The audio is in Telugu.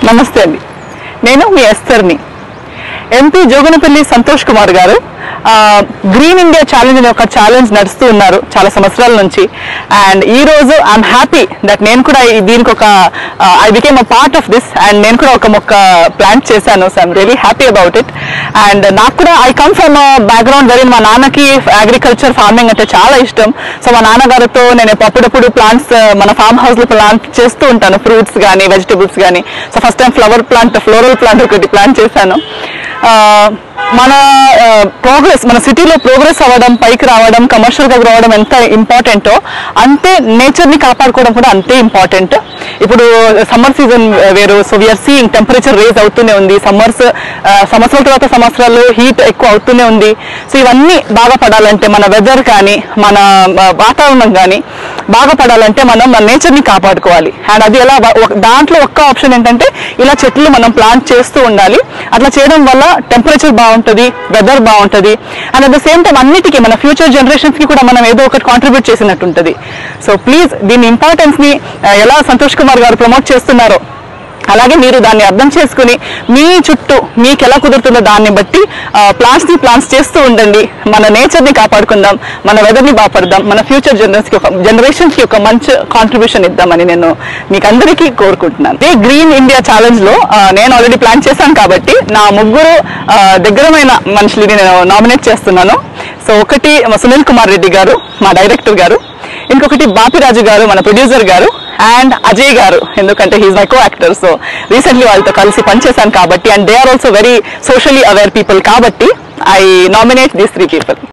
నమస్తే అండి నేను మీ ఎస్తర్ని ఎంపీ జోగనపల్లి సంతోష్ కుమార్ గారు ఆ, గ్రీన్ ఇండియా ఛాలెంజ్ అనే ఒక ఛాలెంజ్ నడుస్తూ ఉన్నారు చాలా సంవత్సరాల నుంచి అండ్ ఈ రోజు ఐఎమ్ హ్యాపీ దట్ నేను కూడా ఈ- దీనికి ఒక I became a part of this and నేను కూడా ఒక మొక్క ప్లాంట్ చేశాను so I'm really happy about it and నాకు కూడా I come from background very మా నాన్నకి అగ్రికల్చర్ ఫార్మింగ్ అంటే చాలా ఇష్టం సో మా నాన్నగారితో నేను అప్పుడప్పుడు ప్లాంట్స్ మన ఫార్మ్ హౌస్ లో ప్లాంట్ చేస్తూ ఉంటాను ఫ్రూట్స్ కానీ వెజిటబుల్స్ కానీ so first time flower plant floral plant ఒకటి ప్లాంట్ చేశాను ఆ, మన ప్రోగ్రెస్ మన సిటీలో ప్రోగ్రెస్ అవ్వడం పైకి రావడం కమర్షియల్ గా రావడం ఎంత ఇంపార్టెంటో అంతే నేచర్ ని కాపాడుకోవడం కూడా అంతే ఇంపార్టెంట్ ఇప్పుడు సమ్మర్ సీజన్ వేరు so we're seeing temperature raise అవుతూనే ఉంది సమ్మర్స్ సంవత్సరాల తర్వాత సంవత్సరాలు హీట్ ఎక్కువ అవుతూనే ఉంది సో ఇవన్నీ బాగా పడాలంటే మన వెదర్ కానీ మన ఆ, వాతావరణం కానీ బాగా పడాలంటే మనం మన నేచర్ ని కాపాడుకోవాలి అండ్ అది ఎలా వ- ఒక- దాంట్లో ఒక్క ఆప్షన్ ఏంటంటే ఇలా చెట్లు మనం ప్లాంట్ చేస్తూ ఉండాలి అట్లా చేయడం వల్ల టెంపరేచర్ బాగుంటుంది వెదర్ బాగుంటుంది and at the same time అన్నిటికీ మన ఫ్యూచర్ జనరేషన్స్ కి కూడా మనం ఏదో ఒకటి కాంట్రిబ్యూట్ చేసినట్టు ఉంటుంది సో ప్లీజ్ దీని ఇంపార్టెన్స్ ని ఆ, ఎలా సంతోష్ కుమార్ గారు ప్రమోట్ చేస్తున్నారో అలాగే మీరు దాన్ని అర్థం చేసుకుని మీ చుట్టూ మీకు ఎలా కుదురుతుందో దాన్ని బట్టి ప్లాంట్స్ ని ప్లాంట్స్ చేస్తూ ఉండండి మన నేచర్ ని కాపాడుకుందాం మన వెదర్ ని బాపడదాం మన ఫ్యూచర్ జనరేషన్స్ కి ఒక జనరేషన్స్ కి ఒక మంచి కాంట్రిబ్యూషన్ ఇద్దామని నేను మీకు అందరికీ కోరుకుంటున్నాను ఈ గ్రీన్ ఇండియా ఛాలెంజ్ లో ఆ, నేను ఆల్రెడీ ప్లాన్ చేశాను కాబట్టి నా ముగ్గురు ఆ, దగ్గరమైన మనుషులని నేను నామినేట్ చేస్తున్నాను సో ఒకటి మా సునీల్ కుమార్ రెడ్డి గారు మా డైరెక్టర్ గారు ఇంకొకటి బాపిరాజు గారు మన ప్రొడ్యూసర్ గారు అండ్ అజయ్ గారు ఎందుకంటే he's my coactor so recently వాళ్ళతో కలిసి పనిచేశాను కాబట్టి and they are also very socially aware people కాబట్టి I nominate these three people